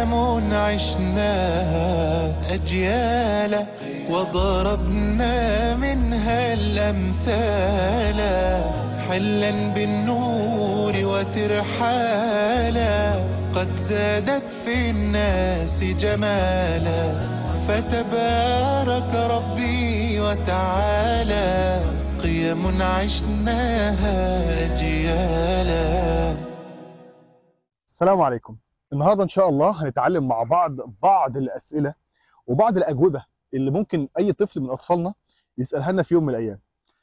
أيام عشناها أجيالا وضربنا منها الأمثال حلا بالنور وترحالا قد زادت في الناس جمالا فتبارك ربي وتعالى قيم عشناها أجيالا السلام عليكم النهارده ان شاء الله هنتعلم مع بعض بعض الاسئله وبعض الاجوبه اللي ممكن اي طفل من اطفالنا يسالها لنا في يوم من الايام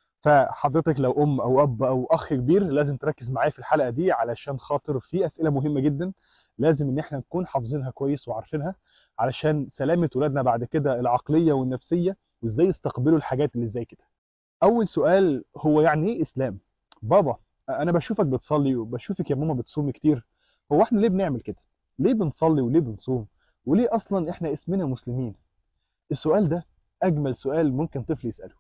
فحضرتك لو ام او اب او اخ كبير لازم تركز معايا في الحلقه دي علشان خاطر في اسئله مهمه جدا لازم ان احنا نكون حافظينها كويس وعارفينها علشان سلامه ولادنا بعد كده العقليه والنفسيه وازاي يستقبلوا الحاجات اللي زي كده اول سؤال هو يعني ايه اسلام بابا انا بشوفك بتصلي وبشوفك يا ماما بتصومي كتير هو احنا ليه بنعمل كده ليه بنصلي وليه بنصوم وليه اصلا احنا اسمنا مسلمين السؤال ده اجمل سؤال ممكن طفل يساله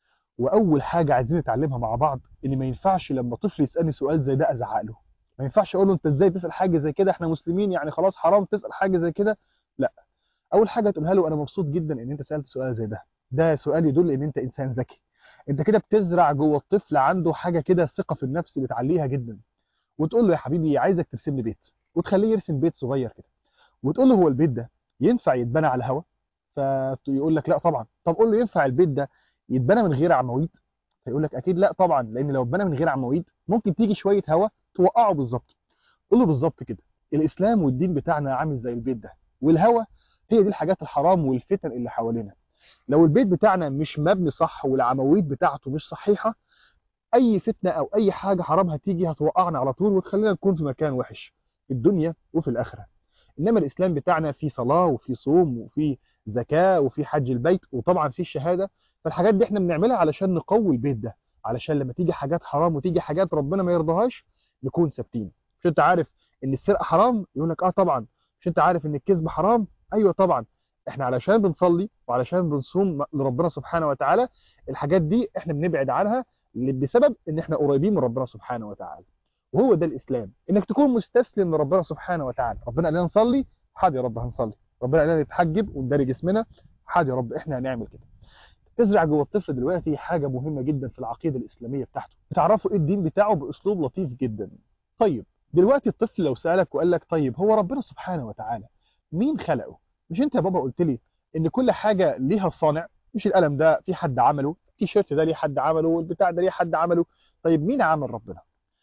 واول حاجه عايزين نتعلمها مع بعض ان ما ينفعش لما طفل يسالني سؤال زي ده ازعق له ما ينفعش اقول له انت ازاي تسال حاجه زي كده احنا مسلمين يعني خلاص حرام تسال حاجه زي كده لا اول حاجه تقولها له انا مبسوط جدا ان انت سالت سؤال زي ده ده سؤال يدل ان انت انسان ذكي انت كده بتزرع جوه الطفل عنده حاجه كده ثقه في النفس بتعليها جدا وتقول له يا حبيبي عايزك ترسم لي بيت وتخليه يرسم بيت صغير كده وتقول له هو البيت ده ينفع يتبنى على الهواء فيقول لك لا طبعا طب قول له ينفع البيت ده يتبنى من غير عواميد فيقول لك اكيد لا طبعا لان لو اتبنى من غير عواميد ممكن تيجي شويه هواء توقعه بالظبط قول له بالظبط كده الاسلام والدين بتاعنا عامل زي البيت ده والهواء هي دي الحاجات الحرام والفتن اللي حوالينا لو البيت بتاعنا مش مبني صح والعواميد بتاعته مش صحيحه اي فتنه او اي حاجه حرام هتيجي هتوقعنا على طول وتخلينا نكون في مكان وحش في الدنيا وفي الاخره انما الاسلام بتاعنا فيه صلاه وفيه صوم وفيه زكاه وفيه حج البيت وطبعا فيه الشهاده فالحاجات دي احنا بنعملها علشان نقوي البيت ده علشان لما تيجي حاجات حرام وتيجي حاجات ربنا ما يرضاهاش نكون ثابتين مش انت عارف ان السرقه حرام يقول لك اه طبعا مش انت عارف ان الكذب حرام ايوه طبعا احنا علشان بنصلي وعلشان بنصوم لربنا سبحانه وتعالى الحاجات دي احنا بنبعد عنها بسبب ان احنا قريبين من ربنا سبحانه وتعالى وهو ده الاسلام انك تكون مستسلم لربنا سبحانه وتعالى ربنا قال لنا نصلي حاضر يا رب هنصلي ربنا قال لنا نتحجب ونداري جسمنا حاضر يا رب احنا هنعمل كده تزرع جوه الطفل دلوقتي حاجه مهمه جدا في العقيده الاسلاميه بتاعته بتعرفوا ايه الدين بتاعه باسلوب لطيف جدا طيب دلوقتي الطفل لو سالك وقال لك طيب هو ربنا سبحانه وتعالى مين خلقه مش انت يا بابا قلت لي ان كل حاجه ليها صانع مش القلم ده في حد عمله التيشيرت ده ليه حد عمله والبتاع ده ليه حد عمله طيب مين عمل ربنا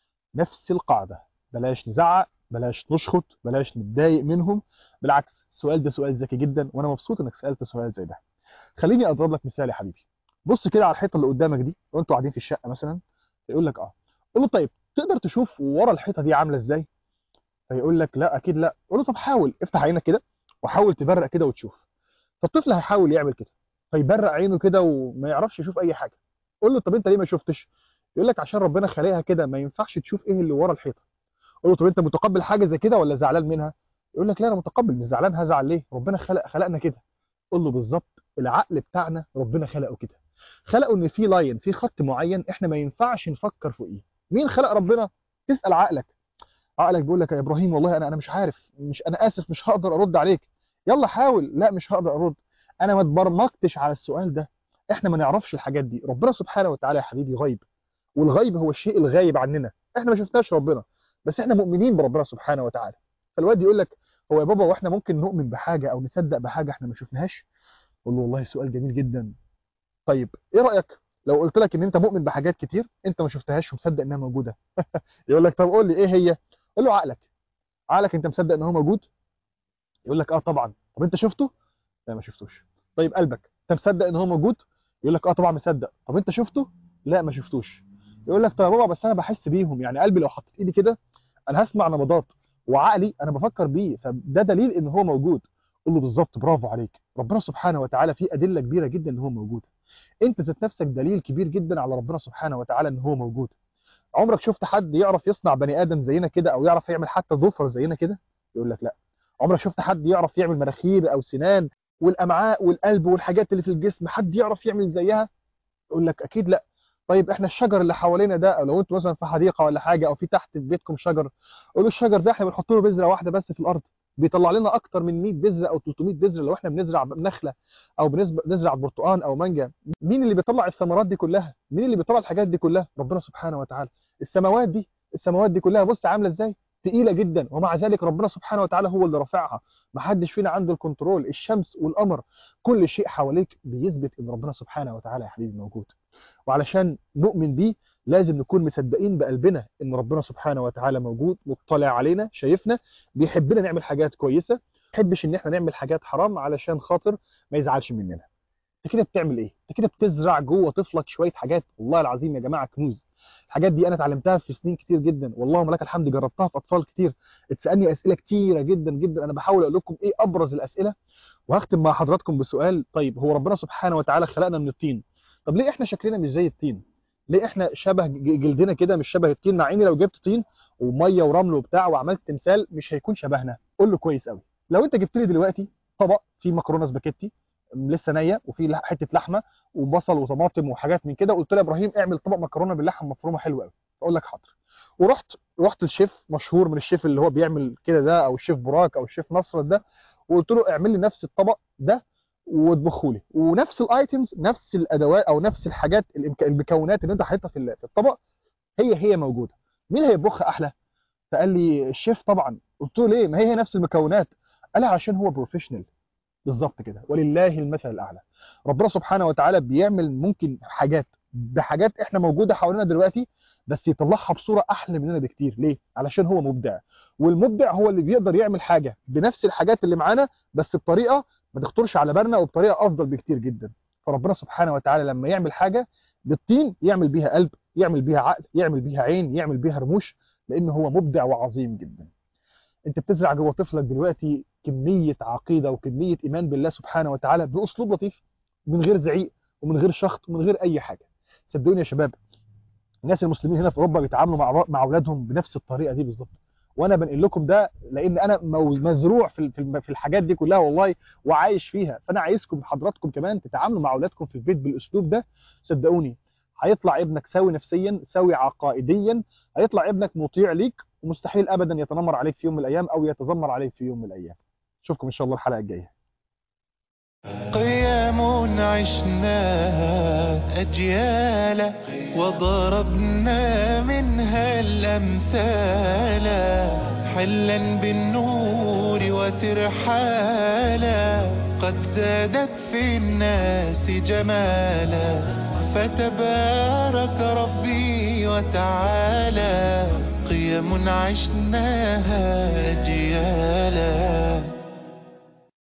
نفس القاعده بلاش نزعق بلاش نشخط بلاش نتضايق منهم بالعكس السؤال ده سؤال ذكي جدا وانا مبسوط انك سالت سؤال زي ده خليني اضرب لك مثال يا حبيبي بص كده على الحيطه اللي قدامك دي وانتوا قاعدين في الشقه مثلا يقول لك اه قول له طيب تقدر تشوف ورا الحيطه دي عامله ازاي فيقول لك لا اكيد لا قول له طب حاول افتح عينك كده وحاول تبرق كده وتشوف فالطفل هيحاول يعمل كده فيبرق عينه كده وما يعرفش يشوف اي حاجه قول له طب انت ليه ما شفتش يقول لك عشان ربنا خلقها كده ما ينفعش تشوف ايه اللي ورا الحيطه قول له طب انت متقبل حاجه زي كده ولا زعلان منها يقول لك لا انا متقبل مش زعلان هزعل ليه ربنا خلق خلقنا كده قول له بالظبط العقل بتاعنا ربنا خلقه كده خلقه ان في لاين في خط معين احنا ما ينفعش نفكر فوقيه مين خلق ربنا تسال عقلك عقلك بيقول لك يا ابراهيم والله انا انا مش عارف مش انا اسف مش هقدر ارد عليك يلا حاول لا مش هقدر ارد انا ما اتبرمجتش على السؤال ده احنا ما نعرفش الحاجات دي ربنا سبحانه وتعالى يا حبيبي غيب والغيب هو الشيء الغايب عننا احنا ما شفناش ربنا بس احنا مؤمنين بربنا سبحانه وتعالى فالواد يقول لك هو يا بابا واحنا ممكن نؤمن بحاجه او نصدق بحاجه احنا ما شفناهاش قول له والله سؤال جميل جدا طيب ايه رايك لو قلت لك ان انت مؤمن بحاجات كتير انت ما شفتهاش ومصدق انها موجوده يقول لك طب قول لي ايه هي قول له عقلك عقلك انت مصدق ان هو موجود يقول لك اه طبعا طب انت شفته لا ما شفتوش طيب قلبك انت مصدق ان هو موجود يقول لك اه طبعا مصدق طب انت شفته لا ما شفتوش يقول لك طب يا بابا بس انا بحس بيهم يعني قلبي لو حطيت ايدي كده انا هسمع نبضات وعقلي انا بفكر بيه فده دليل ان هو موجود قول له بالظبط برافو عليك ربنا سبحانه وتعالى فيه ادله كبيره جدا ان هو موجود انت ذات نفسك دليل كبير جدا على ربنا سبحانه وتعالى ان هو موجود عمرك شفت حد يعرف يصنع بني ادم زينا كده او يعرف يعمل حتى ظفر زينا كده يقول لك لا عمرك شفت حد يعرف يعمل مناخير او سنان والامعاء والقلب والحاجات اللي في الجسم حد يعرف يعمل زيها يقول لك اكيد لا طيب احنا الشجر اللي حوالينا ده او لو انتوا مثلا في حديقه ولا حاجه او في تحت في بيتكم شجر قولوا الشجر ده احنا بنحط له بذره واحده بس في الارض بيطلع لنا اكتر من 100 بذره او 300 بذره لو احنا بنزرع نخله او بنزرع برتقان او مانجا مين اللي بيطلع الثمرات دي كلها مين اللي بيطلع الحاجات دي كلها ربنا سبحانه وتعالى السماوات دي السماوات دي كلها بص عامله ازاي تقيله جدا ومع ذلك ربنا سبحانه وتعالى هو اللي رافعها ما حدش فينا عنده الكنترول الشمس والقمر كل شيء حواليك بيثبت ان ربنا سبحانه وتعالى يا حبيبي موجود وعلشان نؤمن بيه لازم نكون مصدقين بقلبنا ان ربنا سبحانه وتعالى موجود مطلع علينا شايفنا بيحبنا نعمل حاجات كويسه ما يحبش ان احنا نعمل حاجات حرام علشان خاطر ما يزعلش مننا انت كده بتعمل ايه انت كده بتزرع جوه طفلك شويه حاجات والله العظيم يا جماعه كنوز الحاجات دي انا اتعلمتها في سنين كتير جدا والله لك الحمد جربتها في اطفال كتير اتسالني اسئله كتيره جدا جدا انا بحاول اقول لكم ايه ابرز الاسئله وهختم مع حضراتكم بسؤال طيب هو ربنا سبحانه وتعالى خلقنا من الطين طب ليه احنا شكلنا مش زي الطين ليه احنا شبه جلدنا كده مش شبه الطين مع اني لو جبت طين وميه ورمل وبتاع وعملت تمثال مش هيكون شبهنا قول له كويس قوي لو انت جبت لي دلوقتي طبق فيه مكرونه سباكيتي لسه نيه وفيه حته لحمه وبصل وطماطم وحاجات من كده قلت له يا ابراهيم اعمل طبق مكرونه باللحمه مفرومه حلو قوي اقول لك حاضر ورحت رحت للشيف مشهور من الشيف اللي هو بيعمل كده ده او الشيف براك او الشيف نصرت ده وقلت له اعمل لي نفس الطبق ده واطبخه لي ونفس الايتمز نفس الادوات او نفس الحاجات المكونات اللي انت حاططها في الطبق هي هي موجوده مين هيطبخها احلى فقال لي الشيف طبعا قلت له ليه ما هي هي نفس المكونات قال عشان هو بروفيشنال بالظبط كده ولله المثل الاعلى ربنا سبحانه وتعالى بيعمل ممكن حاجات بحاجات احنا موجوده حوالينا دلوقتي بس يطلعها بصوره احلى مننا بكتير ليه علشان هو مبدع والمبدع هو اللي بيقدر يعمل حاجه بنفس الحاجات اللي معانا بس بطريقه ما تخطرش على بالنا وبطريقه افضل بكتير جدا فربنا سبحانه وتعالى لما يعمل حاجه بالطين يعمل بيها قلب يعمل بيها عقل يعمل بيها عين يعمل بيها رموش لان هو مبدع وعظيم جدا انت بتزرع جوه طفلك دلوقتي كميه عقيده وكميه ايمان بالله سبحانه وتعالى باسلوب لطيف من غير زعيق ومن غير شخط ومن غير اي حاجه صدقوني يا شباب الناس المسلمين هنا في اوروبا بيتعاملوا مع مع اولادهم بنفس الطريقه دي بالظبط وانا بنقل لكم ده لان انا مزروع في في الحاجات دي كلها والله وعايش فيها فانا عايزكم حضراتكم كمان تتعاملوا مع اولادكم في البيت بالاسلوب ده صدقوني هيطلع ابنك سوي نفسيا سوي عقائديا هيطلع ابنك مطيع ليك ومستحيل ابدا يتنمر عليك في يوم من الايام او يتذمر عليك في يوم من الايام اشوفكم ان شاء الله الحلقه الجايه قيام عشناها أجيالا وضربنا منها الأمثال حلا بالنور وترحالا قد زادت في الناس جمالا فتبارك ربي وتعالى قيم عشناها أجيالا